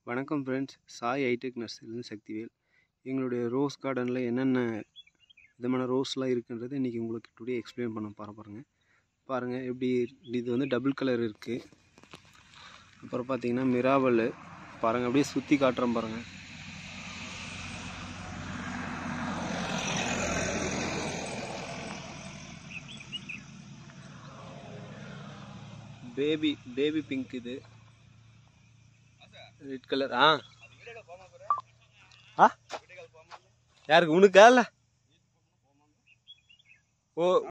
வணக்கம் friends Sai hi tech நர்சரிலேருந்து சக்திவேல் எங்களுடைய ரோஸ் கார்டனில் என்னென்ன விதமான ரோஸ்லாம் இருக்குன்றது இன்றைக்கி உங்களுக்கு டுடே எக்ஸ்பிளைன் பண்ண போகிற பாருங்கள் பாருங்கள் எப்படி இது வந்து டபுள் கலர் இருக்குது அப்புறம் பார்த்தீங்கன்னா மிராவல் பாருங்கள் அப்படியே சுற்றி காட்டுறேன் பாருங்கள் பேபி பேபி பிங்க் இது ரெட் கலர் ஆ ஆ யாருக்கு உனக்கா இல்லை ஓ